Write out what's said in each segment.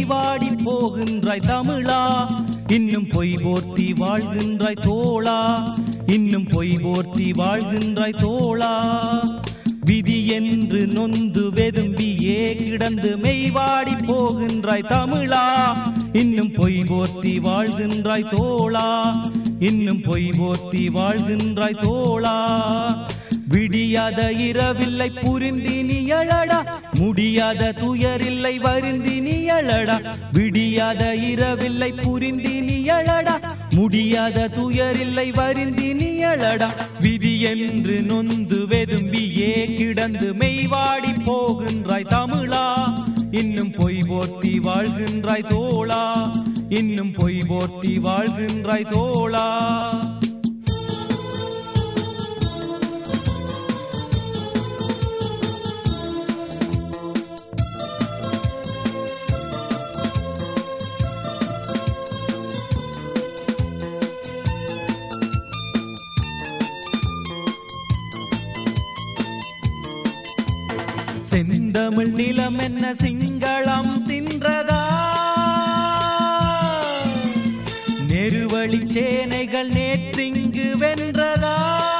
மெய்வாடி போகின்றாய் தமிழா இன்னும் பொய் போர்த்தி வாழ்கின்றாய் தோளா இன்னும் பொய் போர்த்தி வாழ்கின்றாய் தோளா விதி என்று நொந்து வெதும்பியே கிடந்து மெய்வாடி போகின்றாய் தமிழா இன்னும் பொய் போர்த்தி வாழ்கின்றாய் தோளா இன்னும் பொய் போர்த்தி வாழ்கின்றாய் தோளா விடியாத இரவில்லை புரிந்தி நீ எழடா முடியாத துயரில்லை வருந்தி நீ எழடா விடியாத இரவில்லை புரிந்தி நீ எழடா முடியாத துயரில்லை வருந்தி நீ எழடா விதி என்று நொந்து வெதும்பியே கிடந்து மெய்வாடி போகின்றாய் தமிழா இன்னும் பொய் போர்த்தி வாழ்கின்றாய் தோளா இன்னும் பொய் போர்த்தி வாழ்கின்றாய் தோளா செந்தமிழ் நிலம் என்ன சிங்களம் தின்றதா நெருவழி சேனைகள் நேற்றிங்கு வென்றதா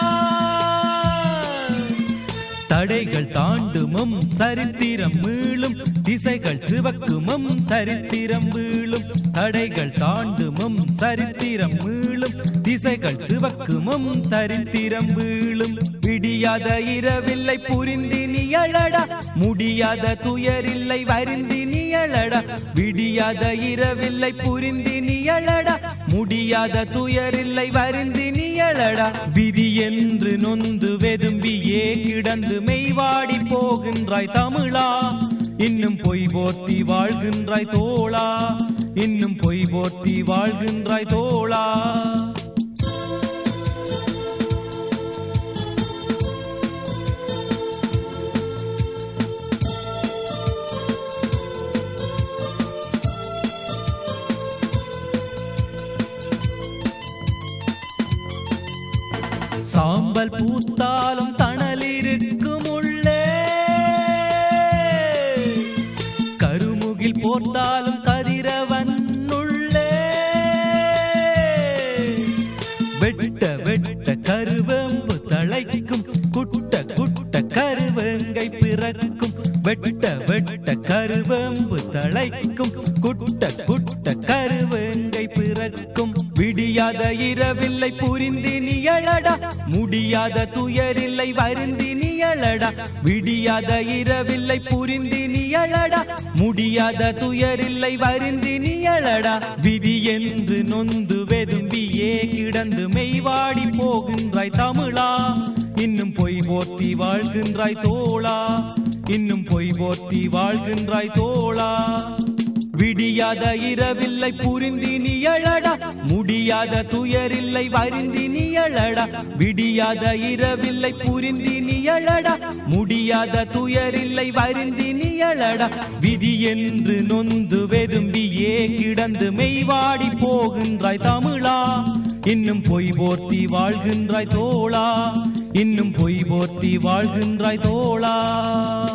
தடைகள் தாண்டுமும் சரித்திரம் மீளும் திசைகள் சிவக்குமும் சரித்திரம் வீழும் தடைகள் தாண்டுமும் சரித்திரம் மீளும் திசைகள் சிவக்குமும் சரித்திரம் வீழும் விடியாத இரவில்லை புரிந்தி நியழடா முடியாத துயரில்லை வருந்தி நியழடா விடியாத இரவில்லை புரிந்தி நியழடா முடியாத துயரில்லை வருந்தி நியழடா விதி என்று நொந்து வெதும்பியே கிடந்து மெய்வாடி போகின்றாய் தமிழா இன்னும் பொய் போர்த்தி வாழ்கின்றாய் தோளா இன்னும் பொய் போர்த்தி வாழ்கின்றாய் தோளா சாம்பல் பூத்தாலும் தணல் இருக்கும் உள்ளே கருமுகில் போர்த்தாலும் கதிரவன் உள்ளே வெட்ட வெட்ட கருவம்பு தழைக்கும் குட்ட குட்ட கருவங்கை பிறக்கும் வெட்ட வெட்ட கருவம்பு தழைக்கும் குட்ட குட்ட கருவங்கை பிறக்கும் விடியாத இரவில்லை புரிந்தி நியழடா முடியாத துயரில்லை வருந்தி நியழடா விடியாத இரவில்லை புரிந்தி நியழடா முடியாத துயரில்லை வருந்தி நியழடா விதி என்று நொந்து வெதும்பியே கிடந்து மெய்வாடி போகின்றாய் தமிழா இன்னும் பொய் போர்த்தி வாழ்கின்றாய் தோளா இன்னும் பொய் போர்த்தி வாழ்கின்றாய் தோளா விடியாத இரவில்லை புரிந்தி நியழடா முடியாத துயரில்லை வருந்தி நியழடா விடியாத இரவில்லை புரிந்தி நியழடா முடியாத துயரில்லை வருந்தி நியழடா விதி என்று நொந்து வெதும்பியே கிடந்து மெய்வாடி போகின்றாய் தமிழா இன்னும் பொய் போர்த்தி வாழ்கின்றாய் தோளா இன்னும் பொய் போர்த்தி வாழ்கின்றாய் தோளா